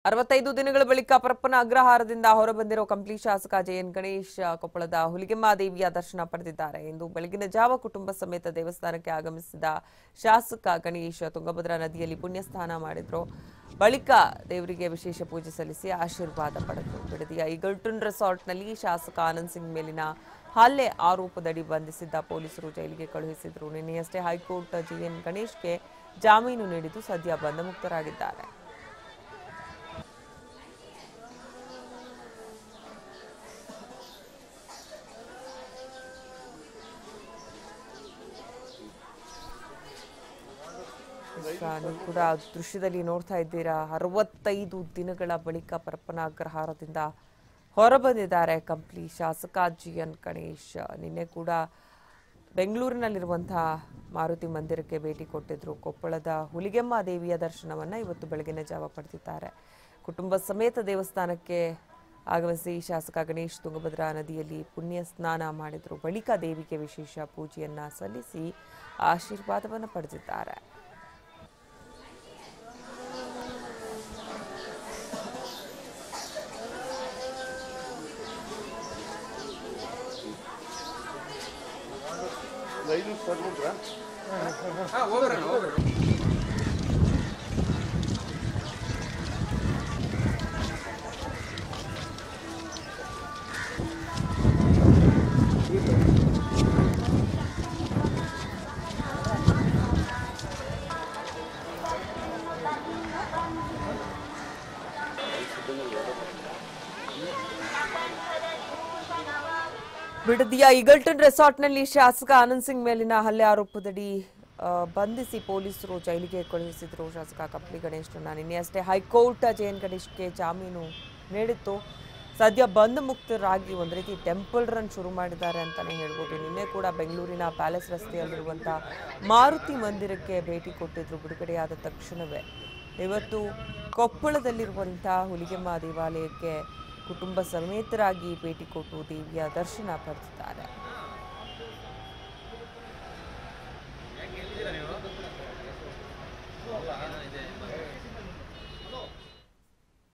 ಅರವತ್ತೈದು ದಿನಗಳ ಬಳಿಕ ಪರಪ್ಪನ ಅಗ್ರಹಾರದಿಂದ ಹೊರಬಂದಿರೋ ಕಂಪ್ಲಿ ಶಾಸಕ ಜೆಎನ್ ಗಣೇಶ್ ಕೊಪ್ಪಳದ ಹುಲಿಗೆಮ್ಮ ದೇವಿಯ ದರ್ಶನ ಪಡೆದಿದ್ದಾರೆ ಇಂದು ಬೆಳಗಿನ ಜಾವ ಕುಟುಂಬ ಸಮೇತ ದೇವಸ್ಥಾನಕ್ಕೆ ಆಗಮಿಸಿದ ಶಾಸಕ ಗಣೇಶ್ ತುಂಗಭದ್ರಾ ನದಿಯಲ್ಲಿ ಪುಣ್ಯಸ್ನಾನ ಮಾಡಿದ್ರು ಬಳಿಕ ದೇವರಿಗೆ ವಿಶೇಷ ಪೂಜೆ ಸಲ್ಲಿಸಿ ಆಶೀರ್ವಾದ ಪಡೆದರು ಬಿಡದಿಯ ಈಗಲ್ಟನ್ ರೆಸಾರ್ಟ್ನಲ್ಲಿ ಶಾಸಕ ಆನಂದ್ ಸಿಂಗ್ ಮೇಲಿನ ಹಲ್ಲೆ ಆರೋಪದಡಿ ಬಂಧಿಸಿದ್ದ ಪೊಲೀಸರು ಜೈಲಿಗೆ ಕಳುಹಿಸಿದ್ರು ನಿನ್ನೆಯಷ್ಟೇ ಹೈಕೋರ್ಟ್ ಜಿಎನ್ ಗಣೇಶ್ಗೆ ಜಾಮೀನು ನೀಡಿದ್ದು ಸದ್ಯ ಬಂಧಮುಕ್ತರಾಗಿದ್ದಾರೆ ಈಗ ನೀವು ಕೂಡ ದೃಶ್ಯದಲ್ಲಿ ನೋಡ್ತಾ ಇದ್ದೀರಾ ಅರವತ್ತೈದು ದಿನಗಳ ಬಳಿಕ ಪರಪ್ಪನ ಅಗ್ರಹಾರದಿಂದ ಹೊರಬಂದಿದ್ದಾರೆ ಕಂಪ್ಲಿ ಶಾಸಕ ಜಿ ಎನ್ ಗಣೇಶ್ ನಿನ್ನೆ ಕೂಡ ಬೆಂಗಳೂರಿನಲ್ಲಿರುವಂತಹ ಮಾರುತಿ ಮಂದಿರಕ್ಕೆ ಭೇಟಿ ಕೊಟ್ಟಿದ್ರು ಕೊಪ್ಪಳದ ಹುಲಿಗೆಮ್ಮ ದೇವಿಯ ದರ್ಶನವನ್ನ ಇವತ್ತು ಬೆಳಗಿನ ಜಾವ ಪಡೆದಿದ್ದಾರೆ ಕುಟುಂಬ ಸಮೇತ ದೇವಸ್ಥಾನಕ್ಕೆ ಆಗಮಿಸಿ ಶಾಸಕ ಗಣೇಶ್ ತುಂಗಭದ್ರಾ ನದಿಯಲ್ಲಿ ಪುಣ್ಯ ಸ್ನಾನ ಮಾಡಿದ್ರು ಬಳಿಕ ದೇವಿಗೆ ವಿಶೇಷ ಪೂಜೆಯನ್ನ ಸಲ್ಲಿಸಿ ಆಶೀರ್ವಾದವನ್ನು ಪಡೆದಿದ್ದಾರೆ ಐದು ಸರ್ಬಿಟ್ರಾ ಬಿಡದಿಯ ಈಗಲ್ಟನ್ ರೆಸಾರ್ಟ್ನಲ್ಲಿ ಶಾಸಕ ಆನಂದ್ ಸಿಂಗ್ ಮೇಲಿನ ಹಲ್ಲೆ ಆರೋಪದಡಿ ಆ, ಬಂಧಿಸಿ ಪೊಲೀಸರು ಜೈಲಿಗೆ ಕಳುಹಿಸಿದ್ರು ಶಾಸಕ ಕಪ್ಲಿ ಗಣೇಶ್ರನ್ನ ನಿನ್ನೆ ಅಷ್ಟೇ ಹೈಕೋರ್ಟ್ ಜೆಎನ್ ಗಣೇಶ್ಗೆ ಜಾಮೀನು ನೀಡಿತ್ತು ಸದ್ಯ ಬಂದ್ ಮುಕ್ತರಾಗಿ ಒಂದು ರೀತಿ ಟೆಂಪಲ್ ರನ್ ಶುರು ಮಾಡಿದ್ದಾರೆ ಅಂತಾನೆ ಹೇಳ್ಬೋದು ನಿನ್ನೆ ಕೂಡ ಬೆಂಗಳೂರಿನ ಪ್ಯಾಲೇಸ್ ರಸ್ತೆಯಲ್ಲಿರುವಂಥ ಮಾರುತಿ ಮಂದಿರಕ್ಕೆ ಭೇಟಿ ಕೊಟ್ಟಿದ್ರು ಬಿಡುಗಡೆಯಾದ ತಕ್ಷಣವೇ ಇವತ್ತು ಕೊಪ್ಪಳದಲ್ಲಿರುವಂಥ ಹುಲಿಗೆಮ್ಮ ದೇವಾಲಯಕ್ಕೆ ಕುಟುಂಬ ಸಮೇತರಾಗಿ ಭೇಟಿ ಕೊಟ್ಟು ದೇವಿಯ ದರ್ಶನ ಪಡೆದಿದ್ದಾರೆ